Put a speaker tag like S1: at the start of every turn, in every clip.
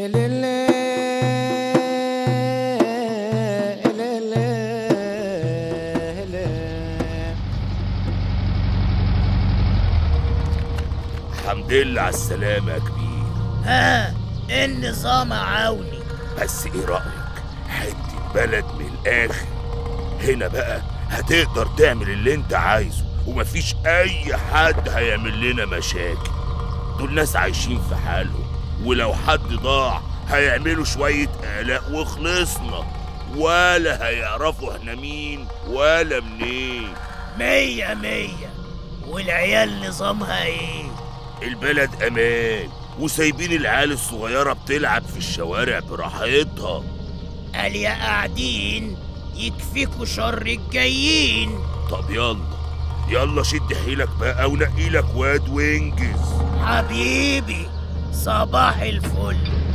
S1: الحمد لله على السلامة يا كبير
S2: ها ايه النظام يا عوني
S1: بس ايه رأيك حتة بلد من الآخر هنا بقى هتقدر تعمل اللي انت عايزه ومفيش أي حد هيعمل لنا مشاكل دول ناس عايشين في حالهم ولو حد ضاع هيعملوا شوية قلق وخلصنا ولا هيعرفوا احنا مين ولا منين
S2: مية مية والعيال نظامها ايه
S1: البلد امان وسايبين العيال الصغيرة بتلعب في الشوارع براحتها
S2: قال يا قاعدين يكفيكوا شر الجايين
S1: طب يلا يلا شد حيلك بقى ونقي لك واد وانجز
S2: حبيبي صباح الفل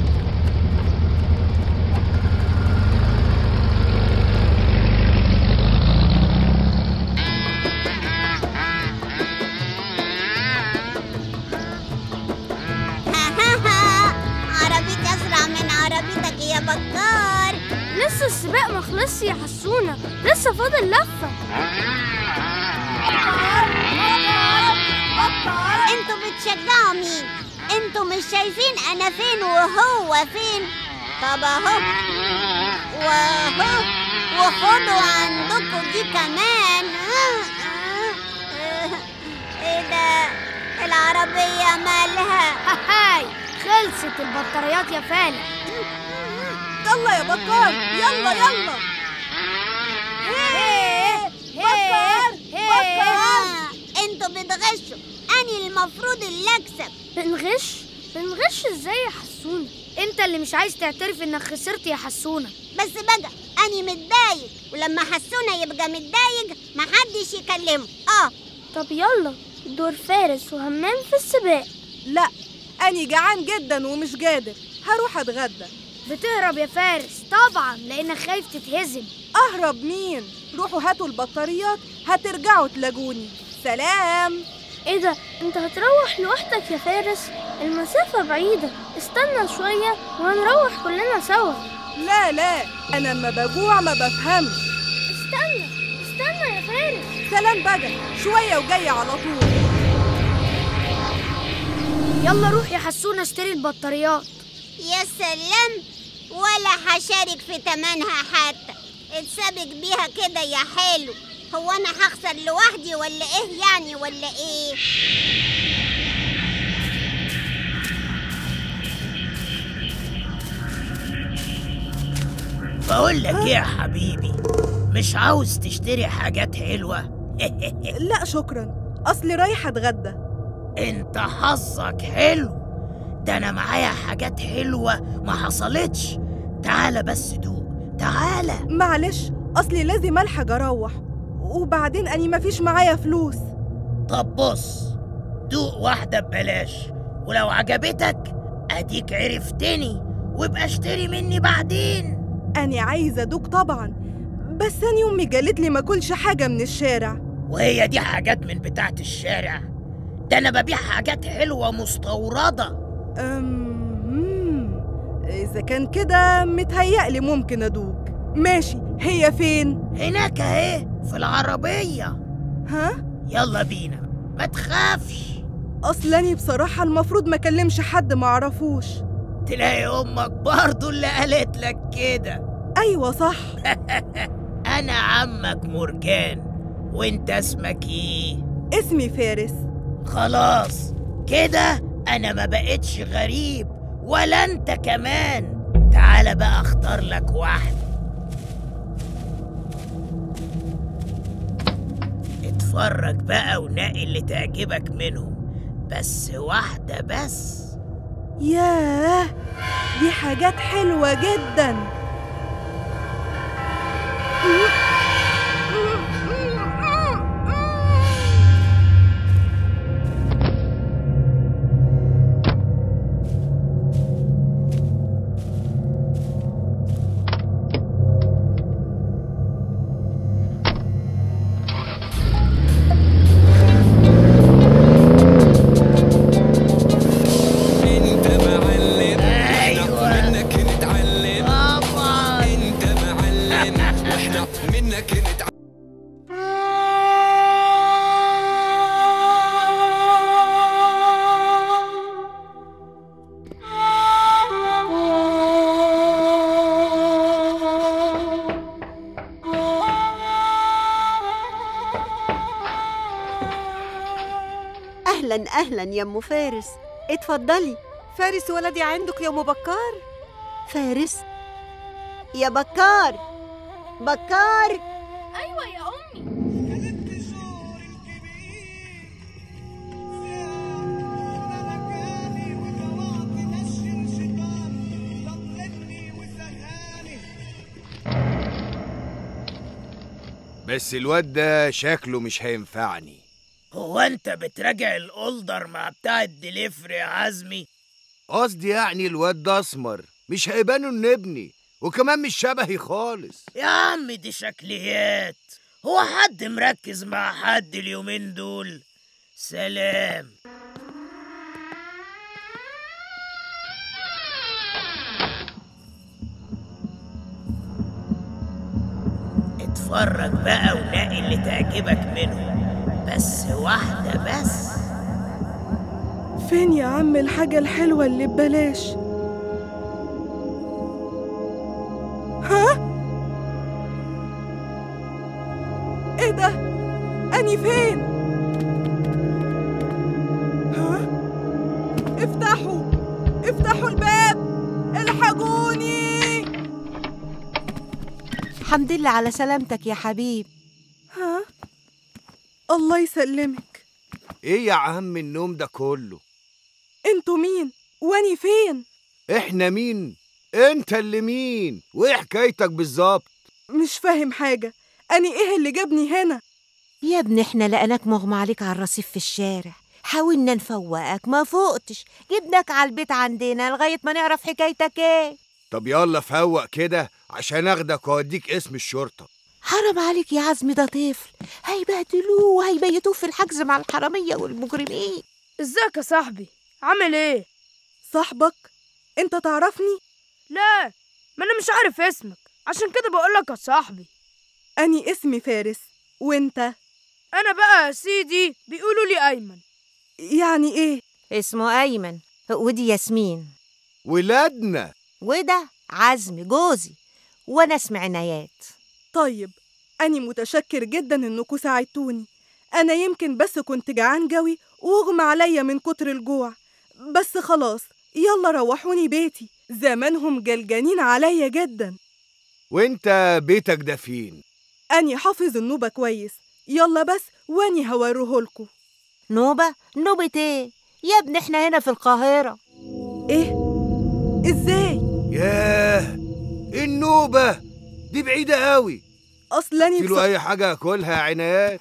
S3: عربيتي أسرع من عربيتك يا بكار
S4: لسه السباق ما خلصش يا حسونة لسه فاضل لفة
S3: انتوا بتشجعوا مين انتوا مش شايفين انا فين وهو فين طب اهو واهو وخدوا عندكم دي كمان ايه ده العربية مالها
S4: هاي خلصت البطاريات يا فالح
S5: يلا يا بكار يلا يلا بكار بكار
S3: انتوا بتغشوا اني المفروض اللي اكسب
S4: بنغش بنغش ازاي يا حسونة انت اللي مش عايز تعترف انك خسرت يا حسونة
S3: بس بقى اني متضايق ولما حسونا يبقى متضايق محدش يكلمه اه
S4: طب يلا دور فارس وهمام في السباق
S5: لا أني جعان جدا ومش قادر هروح أتغدى
S4: بتهرب يا فارس طبعا لانك خايف تتهزم
S5: أهرب مين؟ روحوا هاتوا البطاريات هترجعوا تلاقوني سلام
S4: ايه ده انت هتروح لوحدك يا فارس المسافة بعيدة استنى شوية وهنروح كلنا سوا
S5: لا لا أنا لما بجوع ما بفهمش
S4: استنى استنى يا فارس
S5: سلام بقى شوية وجاية على طول
S4: يلا روح يا حسونة اشتري البطاريات
S3: يا سلام ولا هشارك في تمنها حتى اتسابق بيها كده يا حلو هو انا هخسر لوحدي ولا ايه يعني ولا ايه
S2: بقول لك ايه يا حبيبي مش عاوز تشتري حاجات حلوة
S5: لا شكرا أصلي رايحة أتغدى
S2: انت حظك حلو ده انا معايا حاجات حلوة ما حصلتش تعالى بس دوق تعالى
S5: معلش أصلي لازم ألحق أروح وبعدين أني مفيش معايا فلوس
S2: طب بص دوق واحدة ببلاش ولو عجبتك اديك عرفتني وابقى اشتري مني بعدين
S5: أني عايزة أدوق طبعا بس أني أمي قالت لي ما كلش حاجة من الشارع
S2: وهي دي حاجات من بتاعة الشارع ده انا ببيع حاجات حلوة مستوردة
S5: أم... إذا كان كده متهيألي ممكن أدوق ماشي هي فين؟
S2: هناك اهي في العربية
S5: ها؟
S2: يلا بينا ما تخافش
S5: أصلاني بصراحة المفروض ما أكلمش حد معرفوش
S2: تلاقي امك برضو اللي قالت لك كده
S5: أيوة صح
S2: انا عمك مرجان وانت اسمك ايه
S5: اسمي فارس
S2: خلاص كده انا ما بقتش غريب ولا انت كمان تعال بقى اختار لك واحدة اتفرج بقى ونقي اللي تعجبك منهم بس واحدة بس
S5: ياه دي حاجات حلوة جدا
S2: ايوه
S6: اهلا اهلا يا ام فارس اتفضلي
S5: فارس ولدي عندك يا ام بكار
S6: فارس يا بكار بكار
S4: ايوه يا امي
S7: بس الواد ده شكله مش هينفعني
S2: هو انت بتراجع الاولدر مع بتاع الدليفري يا عزمي
S7: قصدي يعني الواد ده اسمر مش هيبانوا ان ابني وكمان مش شبهي خالص
S2: يا عم دي شكليات هو حد مركز مع حد اليومين دول سلام اتفرج بقى ونقي اللي تعجبك منهم بس واحدة بس
S5: فين يا عم الحاجة الحلوة اللي ببلاش ها ايه ده اني فين ها افتحوا افتحوا الباب الحقوني
S6: الحمد لله على سلامتك يا حبيب
S5: ها الله يسلمك
S7: ايه يا عم النوم ده كله
S5: انتوا مين واني فين
S7: احنا مين انت اللي مين وايه حكايتك بالظبط
S5: مش فاهم حاجة اني ايه اللي جابني هنا
S6: يا ابني احنا لقيناك مغمى عليك على الرصيف في الشارع حاولنا نفوقك ما فوقتش جبناك على البيت عندنا لغاية ما نعرف حكايتك ايه
S7: طب يلا فوق كده عشان اخدك واوديك اسم الشرطة
S6: حرام عليك يا عزمي ده طفل هيبهدلوه وهيبيتوه في الحجز مع الحرامية والمجرمين
S8: ازيك يا صاحبي عامل ايه
S5: صاحبك انت تعرفني
S8: لا ما انا مش عارف اسمك عشان كده بقولك يا صاحبي
S5: اني اسمي فارس وانت
S8: انا بقى يا سيدي بيقولوا لي ايمن
S5: يعني ايه
S6: اسمه أيمن ودي ياسمين
S7: ولادنا
S6: وده عزمي جوزي وانا اسم عنايات
S5: طيب أني متشكر جدا إنكوا ساعدتوني أنا يمكن بس كنت جعان جوي واغمى عليا من كتر الجوع بس خلاص يلا روحوني بيتي زمانهم جلجانين عليا جدا
S7: وانت بيتك ده فين
S5: أني حافظ النوبة كويس يلا بس وأني هوريهولكوا
S6: نوبة نوبة ايه يا ابني احنا هنا في القاهرة
S5: إيه؟ إزاي؟
S7: ياه النوبة دي بعيدة قوي
S5: أصل أني
S7: له اي حاجة اكلها يا عنايات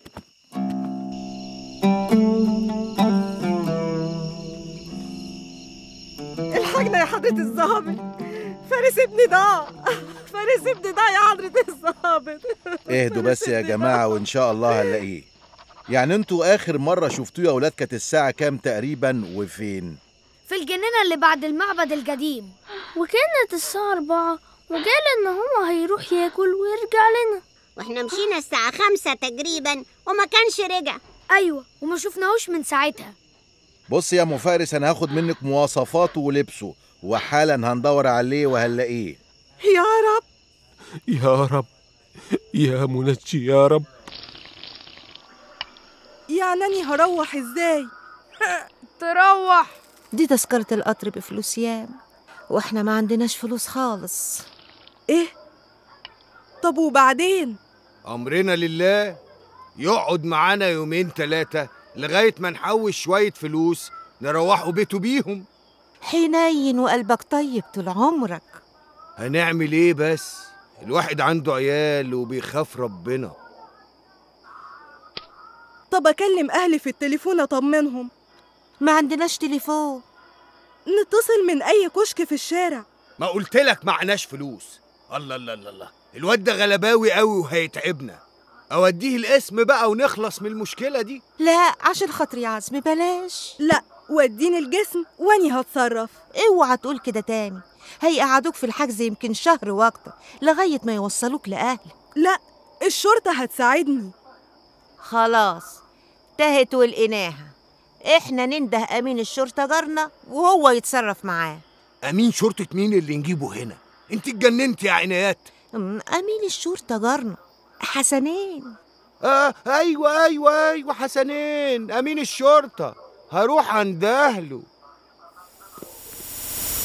S5: الحاجة يا حضرة الظابط فارس ابني ضاع فارس ابني ضاع يا حضرة الظابط
S9: اهدوا بس يا جماعة وإن شاء الله هنلاقيه يعني انتوا آخر مرة شفتوه يا أولاد كانت الساعة كام تقريبا وفين؟
S4: في الجنينة اللي بعد المعبد القديم وكانت الساعة أربعة وقال إن هو هيروح ياكل ويرجع لنا
S3: واحنا مشينا الساعة خمسة تقريبا وما كانش رجع
S4: أيوة وما شفناهوش من ساعتها
S9: بص يا أم فارس أنا هاخد منك مواصفاته ولبسه وحالا هندور عليه وهنلاقيه
S5: يا رب
S10: يا رب يا منجي يا رب
S5: يعني أني هروح إزاي؟
S8: تروح
S6: دي تذكرة القطر بفلوس يام واحنا ما عندناش فلوس خالص
S5: إيه؟ طب وبعدين؟
S7: امرنا لله يقعد معانا يومين تلاتة لغاية ما نحوش شوية فلوس نروحوا بيته بيهم
S6: حنين وقلبك طيب طول عمرك
S7: هنعمل ايه بس الواحد عنده عيال وبيخاف ربنا
S5: طب أكلم أهلي في التليفون أطمنهم
S6: ما عندناش تليفون
S5: نتصل من أي كشك في الشارع
S7: ما قلت لك معناش فلوس الله الله الله الله الواد ده غلباوي قوي وهيتعبنا اوديه الاسم بقى ونخلص من المشكلة دي
S6: لا عشان خاطري يا عزمي بلاش
S5: لا وديني الجسم واني هتصرف
S6: اوعى تقول كده تاني هيقعدوك في الحجز يمكن شهر واكتر لغاية ما يوصلوك لأهلك
S5: لا الشرطة هتساعدني
S6: خلاص تهت ولقيناها احنا ننده امين الشرطة جارنا وهو يتصرف معاه
S7: امين شرطة مين اللي نجيبه هنا انت اتجننت يا عنايات
S6: أم، امين الشرطة جارنا حسنين
S7: آه ايوه ايوه ايوه حسنين امين الشرطه هروح عند اهله